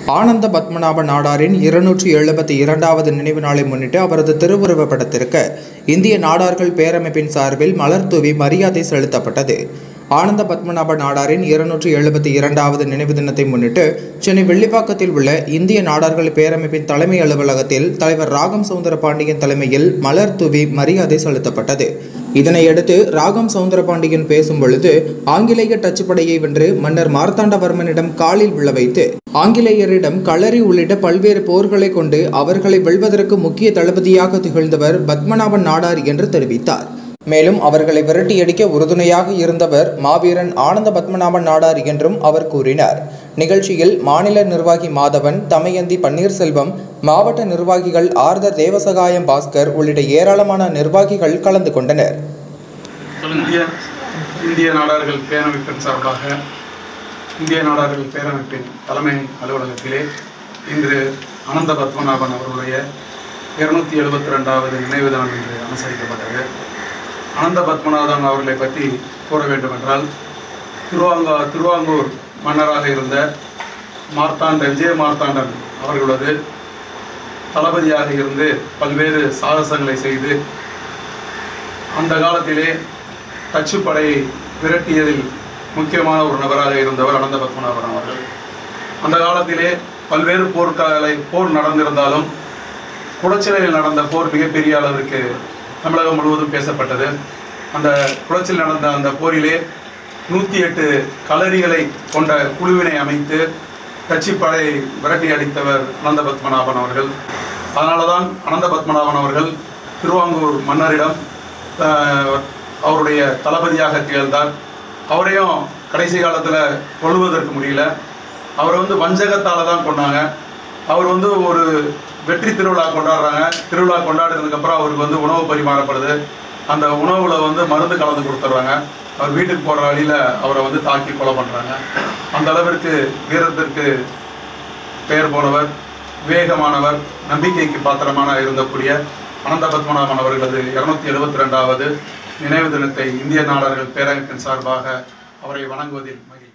ஆனந்த பத்மநாப நாடாரின் இருநூற்றி எழுபத்தி இரண்டாவது நினைவு நாளை முன்னிட்டு அவரது திருவுருவப் படத்திற்கு இந்திய நாடார்கள் பேரமைப்பின் சார்பில் மலர் தூவி மரியாதை செலுத்தப்பட்டது ஆனந்த பத்மநாப நாடாரின் இருநூற்றி எழுபத்தி இரண்டாவது நினைவு தினத்தை முன்னிட்டு சென்னை வெள்ளிப்பாக்கத்தில் உள்ள இந்திய நாடார்கள் பேரமைப்பின் தலைமை அலுவலகத்தில் தலைவர் ராகம் சவுந்தரபாண்டியன் தலைமையில் மலர் தூவி மரியாதை செலுத்தப்பட்டது இதனையடுத்து ராகம் சவுந்தரபாண்டியன் பேசும் பொழுது ஆங்கிலேய டச்சுப்படையை வென்று மன்னர் மார்த்தாண்டவர்மனிடம் காலில் விழ வைத்து ஆங்கிலேயரிடம் களரி உள்ளிட்ட பல்வேறு போர்களை கொண்டு அவர்களை வெல்வதற்கு முக்கிய தளபதியாக திகழ்ந்தவர் பத்மநாபன் நாடார் என்று தெரிவித்தார் மேலும் அவர்களை விரட்டியடிக்க உறுதுணையாக இருந்தவர் மாவீரன் ஆனந்த பத்மநாபன் நாடார் என்றும் அவர் கூறினார் நிகழ்ச்சியில் மாநில நிர்வாகி மாதவன் தமயந்தி பன்னீர்செல்வம் மாவட்ட நிர்வாகிகள் ஆர்தர் தேவசகாயம் பாஸ்கர் உள்ளிட்ட ஏராளமான நிர்வாகிகள் கலந்து கொண்டனர் இந்திய இந்திய நாடார்கள் பேரமைப்பின் சார்பாக இந்திய நாடார்கள் பேரமைப்பின் தலைமை அலுவலகத்திலே இன்று அனந்த பத்மநாபன் அவர்களுடைய இருநூத்தி எழுபத்தி ரெண்டாவது நினைவு தினம் இன்று அனுசரிக்கப்பட்டது அனந்த பத்மநாபன் அவர்களை பற்றி கூற வேண்டுமென்றால் திருவாங்கா திருவாங்கூர் மன்னராக இருந்த மார்த்தாண்ட விஜய மார்த்தாண்டன் அவர்களது தளபதியாக இருந்து பல்வேறு சாகசங்களை செய்து அந்த காலத்திலே தச்சுப்படையை விரட்டியதில் முக்கியமான ஒரு நபராக இருந்தவர் அனந்த பத்மநாபன் அவர்கள் அந்த காலத்திலே பல்வேறு போர்க்காலை போர் நடந்திருந்தாலும் குளச்சிலையில் நடந்த போர் மிகப்பெரிய அளவிற்கு தமிழகம் முழுவதும் பேசப்பட்டது அந்த குளச்சில் நடந்த அந்த போரிலே நூற்றி எட்டு களரிகளை கொண்ட குழுவினை அமைத்து கட்சிப்படை விரட்டி அடித்தவர் அனந்த பத்மநாபன் அவர்கள் அதனால தான் அனந்த பத்மநாபன் அவர்கள் திருவாங்கூர் மன்னரிடம் ஆஹ், அவருடைய தளபதியாக திகழ்ந்தார் அவரையும் கடைசி காலத்தில் கொள்வதற்கு முடியல அவர் வந்து வஞ்சகத்தால் தான் கொண்டாங்க அவர் வந்து ஒரு வெற்றி திருவிழா கொண்டாடுறாங்க திருவிழா கொண்டாடுறதுக்கப்புறம் அவருக்கு வந்து உணவு பரிமாறப்படுது அந்த உணவுல வந்து மருந்து கலந்து கொடுத்துட்றாங்க அவர் வீட்டுக்கு போகிற வழியில் அவரை வந்து தாக்கி கொலை பண்ணுறாங்க அந்த அளவிற்கு வீரத்திற்கு பெயர் போனவர் விவேகமானவர் நம்பிக்கைக்கு பாத்திரமான இருந்தக்கூடிய அனந்த பத்மநாபன் அவர்களது இருநூத்தி எழுபத்தி ரெண்டாவது நினைவு தினத்தை இந்திய நாடார்கள் பேரமைப்பின் சார்பாக அவரை வணங்குவதில் மகிழ்ச்சி